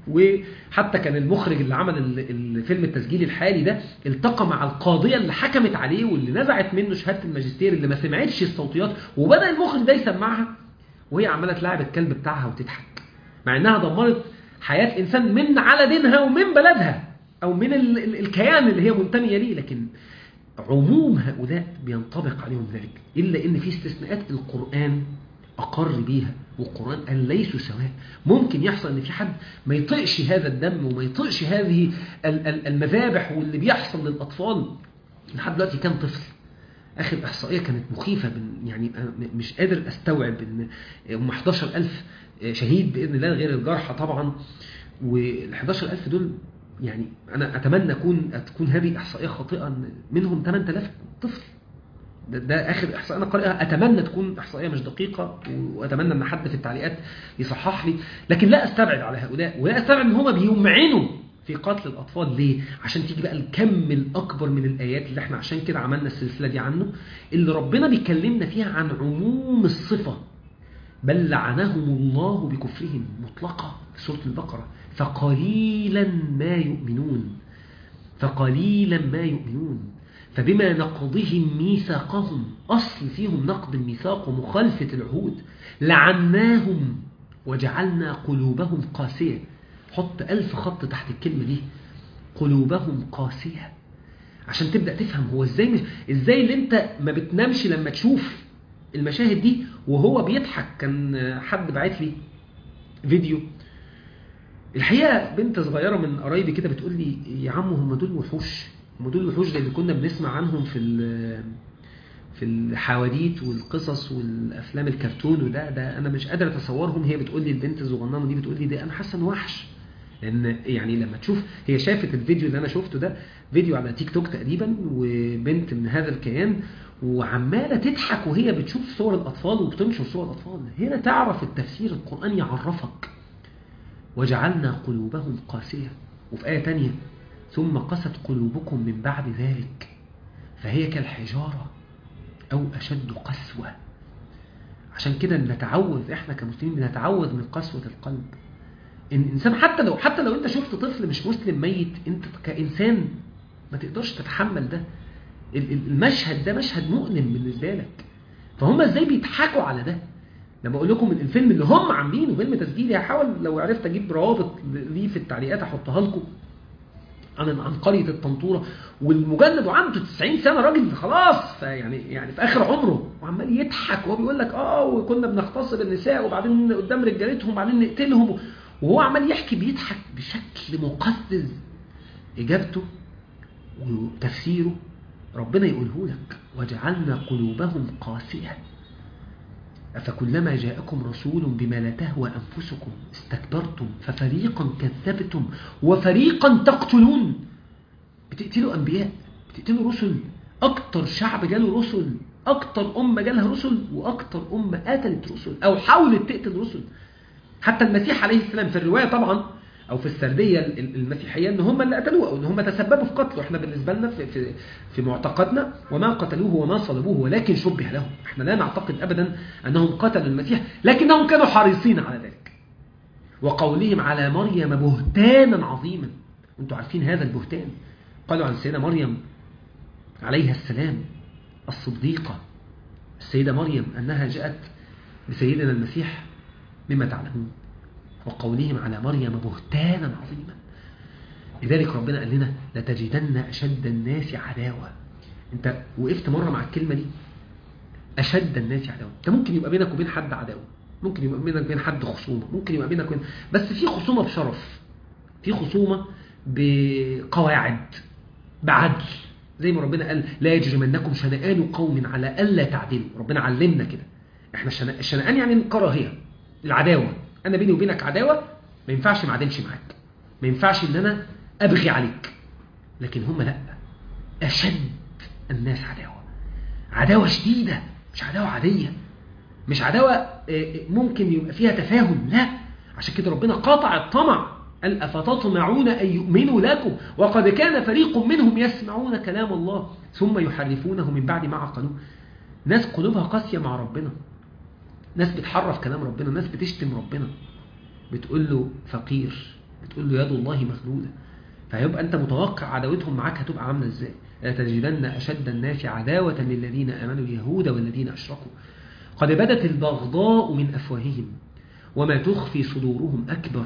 Speaker 1: وحتى كان المخرج اللي عمل ال- الفيلم التسجيلي الحالي ده التقى مع القاضيه اللي حكمت عليه واللي نزعت منه شهاده الماجستير اللي ما سمعتش الصوتيات وبدا المخرج ده يسمعها وهي عماله تلاعب الكلب بتاعها وتضحك مع انها دمرت حياه انسان من على دينها ومن بلدها او من ال ال الكيان اللي هي منتميه ليه لكن عموم هؤلاء بينطبق عليهم ذلك الا ان في استثناءات القران اقر بيها والقران قال ليسوا سواء ممكن يحصل ان في حد ما يطقش هذا الدم وما يطقش هذه ال- ال- المذابح واللي بيحصل للاطفال لحد دلوقتي كان طفل اخر احصائيه كانت مخيفه بن يعني أنا م- مش قادر استوعب ان هم 11000 شهيد باذن الله غير الجرحى طبعا وال 11000 دول يعني انا اتمنى اكون تكون هذه احصائيه خاطئه إن منهم 8000 طفل ده, ده اخر احصائيه انا قارئها اتمنى تكون احصائيه مش دقيقه واتمنى ان حد في التعليقات يصحح لي لكن لا استبعد على هؤلاء ولا استبعد ان هم بيمعنوا في قتل الاطفال ليه عشان تيجي بقى الكم الاكبر من الايات اللي احنا عشان كده عملنا السلسله دي عنه اللي ربنا بيكلمنا فيها عن عموم الصفه بل لعنهم الله بكفرهم مطلقه في سوره البقره فقليلا ما يؤمنون فقليلا ما يؤمنون فبما نقضهم ميثاقهم أصل فيهم نقض الميثاق ومخالفة العهود لعناهم وجعلنا قلوبهم قاسية حط ألف خط تحت الكلمة دي قلوبهم قاسية عشان تبدأ تفهم هو ازاي مش ازاي اللي انت ما بتنامش لما تشوف المشاهد دي وهو بيضحك كان حد بعت لي فيديو الحقيقه بنت صغيره من قرايبي كده بتقول لي يا عم هم دول وحوش هم دول وحوش زي اللي كنا بنسمع عنهم في ال- في الحواديت والقصص والافلام الكرتون وده ده انا مش قادر اتصورهم هي بتقول لي البنت الصغننه دي بتقول لي ده انا حاسه إن وحش لان يعني لما تشوف هي شافت الفيديو اللي انا شفته ده فيديو على تيك توك تقريبا وبنت من هذا الكيان وعماله تضحك وهي بتشوف صور الاطفال وبتنشر صور الاطفال هنا تعرف التفسير القراني يعرفك وجعلنا قلوبهم قاسية وفي آية تانية ثم قست قلوبكم من بعد ذلك فهي كالحجارة أو أشد قسوة عشان كده نتعوذ احنا كمسلمين بنتعوذ من قسوة القلب ان الانسان حتى لو حتى لو انت شفت طفل مش مسلم ميت انت كانسان ما تقدرش تتحمل ده ال- ال- المشهد ده مشهد مؤلم بالنسبه لك فهم ازاي بيضحكوا على ده لما اقول لكم من الفيلم اللي هم عاملينه فيلم تسجيلي هحاول لو عرفت اجيب روابط ليه في التعليقات احطها لكم عن عن قريه الطنطوره والمجند وعنده 90 سنه راجل خلاص فيعني يعني في اخر عمره وعمال يضحك وهو بيقول لك اه وكنا بنغتصب النساء وبعدين قدام رجالتهم وبعدين نقتلهم وهو عمال يحكي بيضحك بشكل مقزز اجابته وتفسيره ربنا يقوله لك وجعلنا قلوبهم قاسيه أفكلما جاءكم رسول بما لا تهوى أنفسكم استكبرتم ففريقا كذبتم وفريقا تقتلون بتقتلوا أنبياء بتقتلوا رسل أكتر شعب جاله رسل أكتر أمة جالها رسل وأكتر أمة قتلت رسل أو حاولت تقتل رسل حتى المسيح عليه السلام في الرواية طبعا او في السرديه المسيحيه ان هم اللي قتلوه او ان هم تسببوا في قتله احنا بالنسبه لنا في في في معتقدنا وما قتلوه وما صلبوه ولكن شبه لهم احنا لا نعتقد ابدا انهم قتلوا المسيح لكنهم كانوا حريصين على ذلك وقولهم على مريم بهتانا عظيما انتوا عارفين هذا البهتان قالوا عن السيده مريم عليها السلام الصديقه السيده مريم انها جاءت بسيدنا المسيح مما تعلمون وقولهم على مريم بهتانا عظيما لذلك ربنا قال لنا لتجدن أشد الناس عداوة انت وقفت مرة مع الكلمة دي أشد الناس عداوة انت ممكن يبقى بينك وبين حد عداوة ممكن يبقى بينك وبين حد خصومة ممكن يبقى بينك وبين بس في خصومة بشرف في خصومة بقواعد بعدل زي ما ربنا قال لا يجرمنكم شنآن قوم على ألا تعدلوا ربنا علمنا كده احنا الشنا- الشنآن يعني الكراهية العداوة أنا بيني وبينك عداوة ما ينفعش ما عدلش معاك ما ينفعش إن أنا أبغي عليك لكن هم لا أشد الناس عداوة عداوة شديدة مش عداوة عادية مش عداوة آه، آه، ممكن يبقى فيها تفاهم لا عشان كده ربنا قاطع الطمع قال أفتطمعون أن يؤمنوا لكم وقد كان فريق منهم يسمعون كلام الله ثم يحرفونه من بعد ما عقلوه ناس قلوبها قاسية مع ربنا ناس بتحرف كلام ربنا ناس بتشتم ربنا بتقول له فقير بتقول له يد الله مغلولة فهيبقى أنت متوقع عداوتهم معاك هتبقى عاملة إزاي لتجدن أشد الناس عداوة للذين آمنوا اليهود والذين أشركوا قد بدت البغضاء من أفواههم وما تخفي صدورهم أكبر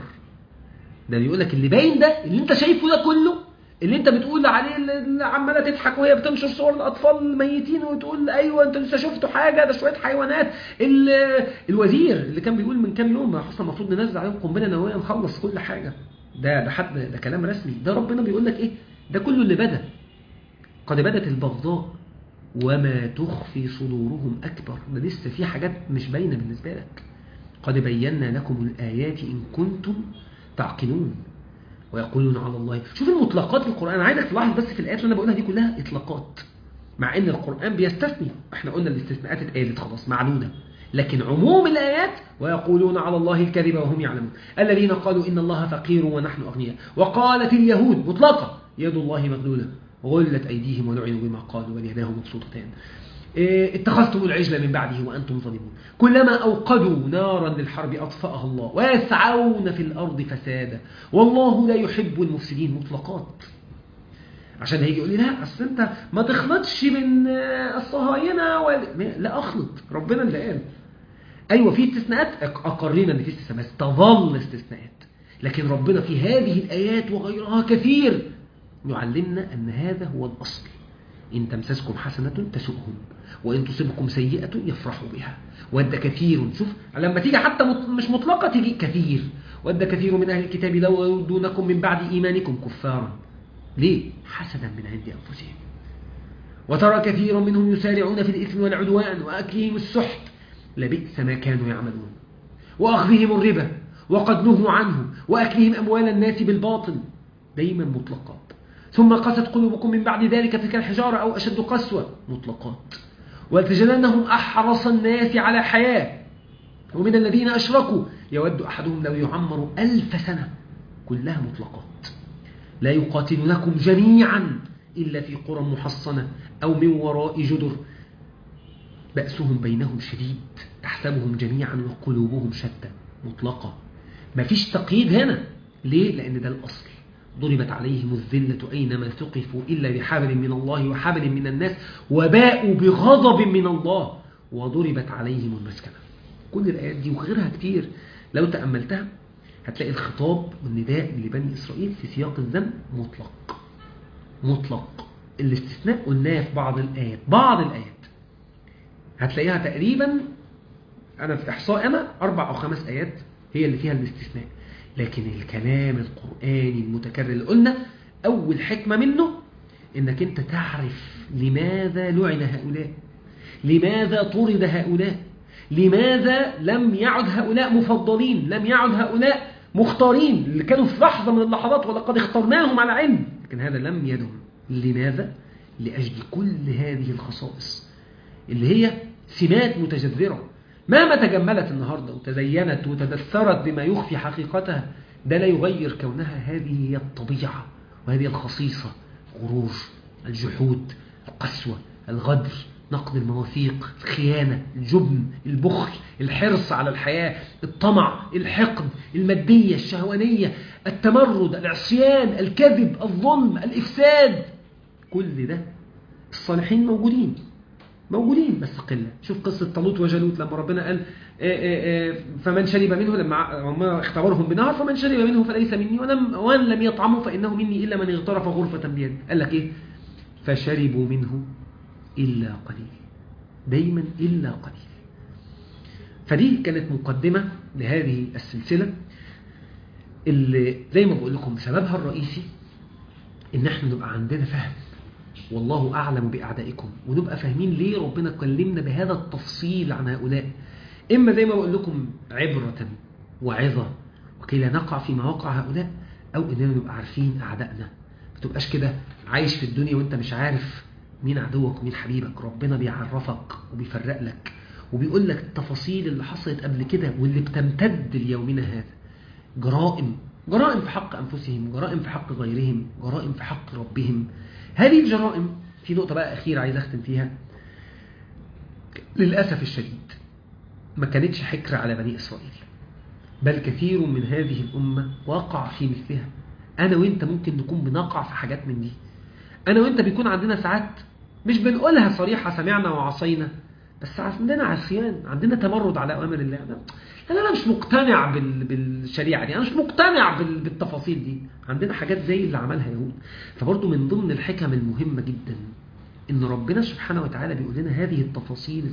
Speaker 1: ده بيقول لك اللي باين ده اللي انت شايفه ده كله اللي انت بتقول عليه اللي عماله تضحك وهي بتنشر صور الاطفال الميتين وتقول ايوه انتوا لسه شفتوا حاجه ده شويه حيوانات ال- الوزير اللي كان بيقول من كام يوم اصلا المفروض ننزل عليهم قنبله نوويه نخلص كل حاجه ده ده حد ده كلام رسمي ده ربنا بيقول لك ايه ده كله اللي بدا قد بدت البغضاء وما تخفي صدورهم اكبر ده لسه في حاجات مش باينه بالنسبه لك قد بينا لكم الآيات إن كنتم تعقلون ويقولون على الله شوف المطلقات القرآن أنا عايزك تلاحظ بس في الآيات اللي أنا بقولها دي كلها إطلاقات مع إن القرآن بيستثني إحنا قلنا الاستثناءات اتقالت خلاص معلومة لكن عموم الآيات ويقولون على الله الكذب وهم يعلمون الذين قالوا إن الله فقير ونحن أغنياء وقالت اليهود مطلقة يد الله مغلولة غلت أيديهم ولعنوا بما قالوا بل يداه مبسوطتان إيه، اتخذتم العجل من بعده وأنتم ظالمون كلما أوقدوا نارا للحرب أطفأها الله ويسعون في الأرض فسادا والله لا يحب المفسدين مطلقات عشان هيجي يقول لي لا أصل أنت ما تخلطش من آه، الصهاينة وال... لا أخلط ربنا اللي قال أيوة في استثناءات أق- أقرينا إن في استثناءات تظل استثناءات لكن ربنا في هذه الآيات وغيرها كثير يعلمنا أن هذا هو الأصل إن تمسسكم حسنة تسؤهم وإن تصبكم سيئة يفرحوا بها ود كثير شوف لما تيجي حتى مط- مش مطلقة تيجي كثير ود كثير من أهل الكتاب لو يردونكم من بعد إيمانكم كفارا ليه؟ حسدا من عند أنفسهم وترى كثيرا منهم يسارعون في الإثم والعدوان وأكلهم السحت لبئس ما كانوا يعملون وأخذهم الربا وقد نهوا عنه وأكلهم أموال الناس بالباطل دايما مطلقات ثم قست قلوبكم من بعد ذلك تلك الحجارة أو أشد قسوة مطلقات ولتجدنهم أحرص الناس على حياة ومن الذين أشركوا يود أحدهم لو يعمر ألف سنة كلها مطلقات لا يقاتلونكم جميعا إلا في قرى محصنة أو من وراء جدر بأسهم بينهم شديد تحسبهم جميعا وقلوبهم شتى مطلقة مفيش تقييد هنا ليه؟ لأن ده الأصل ضربت عليهم الذلة أينما ثقفوا إلا بحبل من الله وحبل من الناس وباءوا بغضب من الله وضربت عليهم المسكنة كل الآيات دي وغيرها كتير لو تأملتها هتلاقي الخطاب والنداء لبني إسرائيل في سياق الذنب مطلق مطلق الاستثناء قلناه في بعض الآيات بعض الآيات هتلاقيها تقريبا أنا في إحصاء أنا أربع أو خمس آيات هي اللي فيها الاستثناء لكن الكلام القرآني المتكرر اللي قلنا أول حكمة منه إنك أنت تعرف لماذا لعن هؤلاء لماذا طرد هؤلاء لماذا لم يعد هؤلاء مفضلين لم يعد هؤلاء مختارين اللي كانوا في لحظة من اللحظات ولقد اخترناهم على علم لكن هذا لم يدم لماذا؟ لأجل كل هذه الخصائص اللي هي سمات متجذرة مهما تجملت النهاردة وتزينت وتدثرت بما يخفي حقيقتها ده لا يغير كونها هذه هي الطبيعة وهذه الخصيصة الغرور الجحود القسوة الغدر نقد المواثيق الخيانة الجبن البخل الحرص على الحياة الطمع الحقد المادية الشهوانية التمرد العصيان الكذب الظلم الإفساد كل ده الصالحين موجودين موجودين بس قلة شوف قصة طالوت وجالوت لما ربنا قال آآ آآ فمن شرب منه لما هم اختبرهم بنهر فمن شرب منه فليس مني ولم وان لم يطعمه فإنه مني إلا من اغترف غرفة بيده قال لك إيه فشربوا منه إلا قليل دايما إلا قليل فدي كانت مقدمة لهذه السلسلة اللي زي ما بقول لكم سببها الرئيسي إن احنا نبقى عندنا فهم والله أعلم بأعدائكم ونبقى فاهمين ليه ربنا كلمنا بهذا التفصيل عن هؤلاء إما زي ما بقول لكم عبرة وعظة وكي لا نقع في مواقع هؤلاء أو إننا نبقى عارفين أعدائنا ما تبقاش كده عايش في الدنيا وانت مش عارف مين عدوك ومين حبيبك ربنا بيعرفك وبيفرق لك وبيقول لك التفاصيل اللي حصلت قبل كده واللي بتمتد ليومنا هذا جرائم جرائم في حق أنفسهم جرائم في حق غيرهم جرائم في حق ربهم هذه الجرائم في نقطة بقى أخيرة عايز أختم فيها للأسف الشديد ما كانتش حكر على بني إسرائيل بل كثير من هذه الأمة وقع في مثلها أنا وإنت ممكن نكون بنقع في حاجات من دي أنا وإنت بيكون عندنا ساعات مش بنقولها صريحة سمعنا وعصينا بس عندنا عصيان عندنا تمرد على أوامر الله لا أنا مش مقتنع بال... بالشريعة دي أنا مش مقتنع بال... بالتفاصيل دي عندنا حاجات زي اللي عملها يهود فبرضه من ضمن الحكم المهمة جدا إن ربنا سبحانه وتعالى بيقول لنا هذه التفاصيل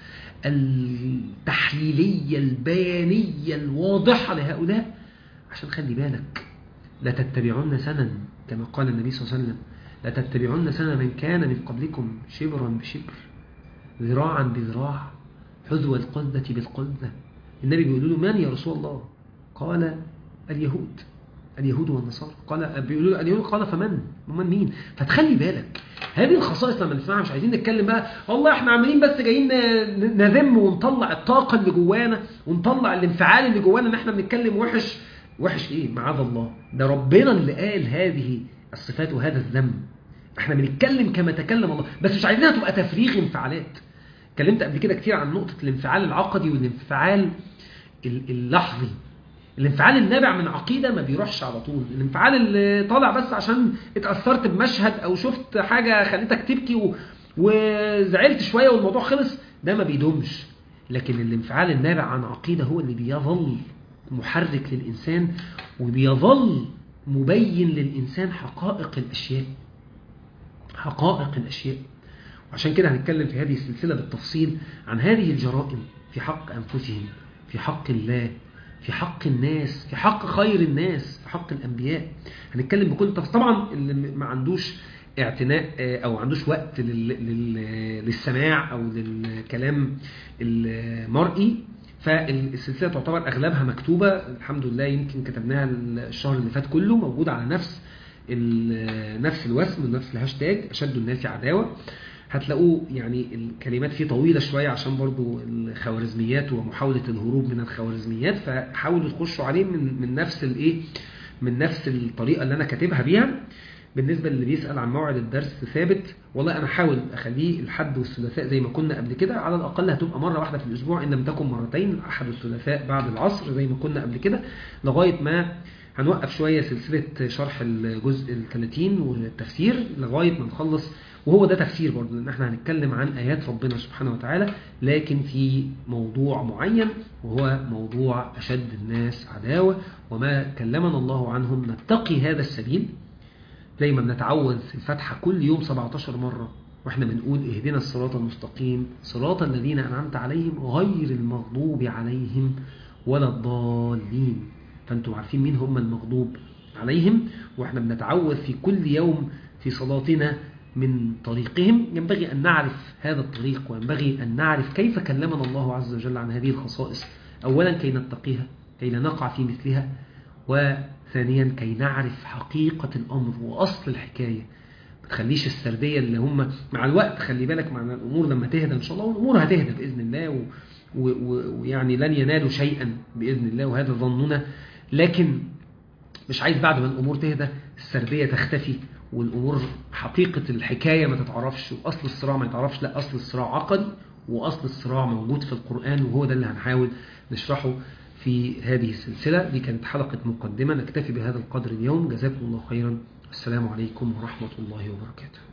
Speaker 1: التحليلية البيانية الواضحة لهؤلاء عشان خلي بالك لا تتبعون سنا كما قال النبي صلى الله عليه وسلم لا تتبعون سنة من كان من قبلكم شبرا بشبر ذراعا بذراع حذو القلدة بالقلدة النبي بيقول له من يا رسول الله قال اليهود اليهود والنصارى قال بيقولوا له اليهود قال فمن ومن مين فتخلي بالك هذه الخصائص لما نسمعها مش عايزين نتكلم بقى والله احنا عاملين بس جايين نذم ونطلع الطاقه اللي جوانا ونطلع الانفعال اللي جوانا ان احنا بنتكلم وحش وحش ايه معاذ الله ده ربنا اللي قال هذه الصفات وهذا الذم احنا بنتكلم كما تكلم الله بس مش عايزينها تبقى تفريغ انفعالات اتكلمت قبل كده كتير عن نقطة الانفعال العقدي والانفعال اللحظي الانفعال النابع من عقيدة ما بيروحش على طول الانفعال اللي طالع بس عشان اتأثرت بمشهد او شفت حاجة خليتك تبكي و... وزعلت شوية والموضوع خلص ده ما بيدومش لكن الانفعال النابع عن عقيدة هو اللي بيظل محرك للإنسان وبيظل مبين للإنسان حقائق الأشياء حقائق الأشياء وعشان كده هنتكلم في هذه السلسلة بالتفصيل عن هذه الجرائم في حق أنفسهم في حق الله في حق الناس في حق خير الناس في حق الأنبياء هنتكلم بكل تفصيل طبعا اللي ما عندوش اعتناء أو عندوش وقت للسماع أو للكلام المرئي فالسلسلة تعتبر أغلبها مكتوبة الحمد لله يمكن كتبناها الشهر اللي فات كله موجود على نفس نفس الوسم ونفس الهاشتاج أشد الناس عداوة هتلاقوه يعني الكلمات فيه طويلة شوية عشان برضو الخوارزميات ومحاولة الهروب من الخوارزميات فحاولوا تخشوا عليه من, من نفس الايه من نفس الطريقة اللي أنا كاتبها بيها بالنسبة اللي بيسأل عن موعد الدرس ثابت والله أنا حاول أخليه الحد والثلاثاء زي ما كنا قبل كده على الأقل هتبقى مرة واحدة في الأسبوع إن لم تكن مرتين الأحد والثلاثاء بعد العصر زي ما كنا قبل كده لغاية ما هنوقف شوية سلسلة شرح الجزء الثلاثين والتفسير لغاية ما نخلص وهو ده تفسير برضه لأن احنا هنتكلم عن آيات ربنا سبحانه وتعالى لكن في موضوع معين وهو موضوع أشد الناس عداوة وما كلمنا الله عنهم نتقي هذا السبيل زي ما بنتعوذ في الفتحة كل يوم 17 مرة واحنا بنقول اهدنا الصراط المستقيم صراط الذين أنعمت عليهم غير المغضوب عليهم ولا الضالين فانتم عارفين مين هم المغضوب عليهم واحنا بنتعوذ في كل يوم في صلاتنا من طريقهم ينبغي أن نعرف هذا الطريق وينبغي أن نعرف كيف كلمنا الله عز وجل عن هذه الخصائص أولا كي نتقيها كي لا نقع في مثلها وثانيا كي نعرف حقيقة الأمر وأصل الحكاية ما تخليش السردية اللي هم مع الوقت خلي بالك مع الأمور لما تهدى إن شاء الله والأمور هتهدى بإذن الله ويعني لن ينالوا شيئا بإذن الله وهذا ظننا لكن مش عايز بعد ما الأمور تهدى السردية تختفي والأمور حقيقة الحكاية ما تتعرفش وأصل الصراع ما يتعرفش لا أصل الصراع عقدي وأصل الصراع موجود في القرآن وهو ده اللي هنحاول نشرحه في هذه السلسلة دي كانت حلقة مقدمة نكتفي بهذا القدر اليوم جزاكم الله خيرا السلام عليكم ورحمة الله وبركاته